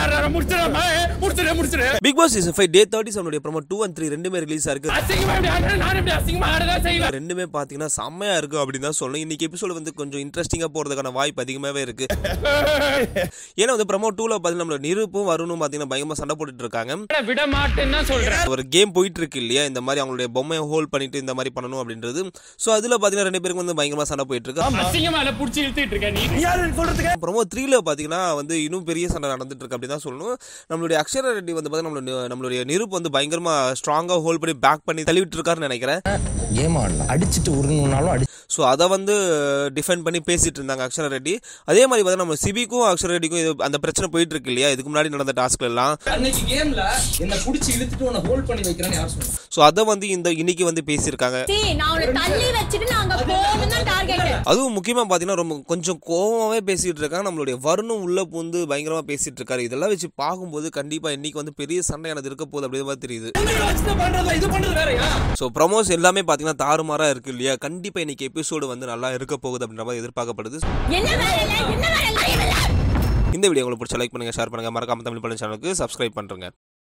ஆடுறாரு முடிச்சிடலாமா முடிச்சிடு முடிச்சிடு Bigg Boss season five day thirty செவனுடைய ப்ரோமோ டூ அண்ட் த்ரீ ரெண்டுமே ரிலீஸ் ஆயிருக்கு அசிங்கமா எப்படி ஆடுறேன் நான் எப்படி அசிங்கமா ஆடதான் செய்வேன் ரெண்டுமே பார்த்தீங்கன்னா செம்மையா இருக்கு அப்படின்னு தான் சொல்லணும் இன்னைக்கு எபிசோடு வந்து கொஞ்சம் இன்ட்ரெஸ்டிங்காக போறதுக்கான வாய்ப்பு அதிகமாகவே இருக்கு ஏன்னா வந்து ப்ரோமோ டூவில் பார்த்தீங்கன்னா நம்மளோட நிருப்பும் வருணும் பார்த்தீங்கன்னா பயங்கரமாக சண்டை போட்டுட்டு இருக்காங்க விட மாட்டேன்னு தான் சொல்றேன் ஒரு கேம் போயிட்டு இருக்கு இல்லையா இந்த மாதிரி அவங்களுடைய பொம்மையை ஹோல்ட் பண்ணிட்டு இந்த மாதிரி பண்ணணும் அப்படின்றது ஸோ அதில் பார்த்தீங்கன்னா ரெண்டு பேருக்கு வந்து பயங்கரமாக சண்டை போயிட்டு இருக்கு அசிங்கமா இல்ல புடிச்சு இழுத்துட்டு இருக்க நீ ப்ரோமோ த்ரீல பார்த்தீங்கன்னா வந்து இன்னும் பெரிய சண்டை நடந்துட்டு இருக்கு அப்படின்னு தான் சொல்லணும் நம்மளுடைய அக்ஷரா ரெட்டி வந்து பார்த்தீங்கன்னா நம்மளுடைய நம்மளுடைய நிருப்பு வந்து பயங்கரமாக ஸ்ட்ராங்காக ஹோல்ட் பண்ணி பேக் பண்ணி தள்ளிவிட்டு இருக்காருன்னு நினைக்கிறேன் கேம் ஆடலாம் அடிச்சுட்டு உருணுனாலும் அடி ஸோ அதை வந்து டிஃபெண்ட் பண்ணி பேசிட்டு இருந்தாங்க அக்ஷரா ரெட்டி அதே மாதிரி பார்த்தா நம்ம சிபிக்கும் அக்ஷரா ரெட்டிக்கும் இது அந்த பிரச்சனை போயிட்டு இருக்கு இல்லையா இதுக்கு முன்னாடி நடந்த டாஸ்க்ல எல்லாம் அன்னைக்கு கேம்ல என்ன புடிச்சு இழுத்துட்டு உன்னை ஹோல்ட் பண்ணி வைக்கிறேன்னு யார் சொன்னா ஸோ அதை வந்து இந்த இன்னைக்கு வந்து பேசியிருக்காங்க சீ, நான் உன்னை தள்ளி வச்சுட்டு நான் அங்க போகணும் தான் டார்கெட் அதுவும் முக்கியமாக பார்த்தீங்கன்னா ரொம்ப கொஞ்சம் கோவமாவே பேசிட்டு இருக்காங்க நம்மளுடைய வருணும் உள்ள பூந்து பயங்கரமா பேசிட்டு இருக்காரு இதெல்லாம் வச்சு பார்க்கும்போது கண்டிப்பா இன்னைக்கு வந்து பெரிய சண்டையானது இருக்க போகுது அப்படின்ற மாதிரி தெரியுது பண்றதுல இது பண்றது வேறயா ஸோ ப்ரமோஸ் எல்லாமே பார்த்தீங்கன்னா தாறுமாறா இருக்கு இல்லையா கண்டிப்பா இன்னைக்கு எபிசோடு வந்து நல்லா இருக்க போகுது அப்படின்ற மாதிரி எதிர்பார்க்கப்படுது என்ன வேலை இல்ல, என்ன வேலை இல்ல, அறிவில்ல. இந்த வீடியோ உங்களுக்கு பிடிச்ச லைக் பண்ணுங்க ஷேர் பண்ணுங்க மறக்காம தமிழ் பண்ண சேனலுக்கு சப்ஸ்கிரைப் பண்ணுங்க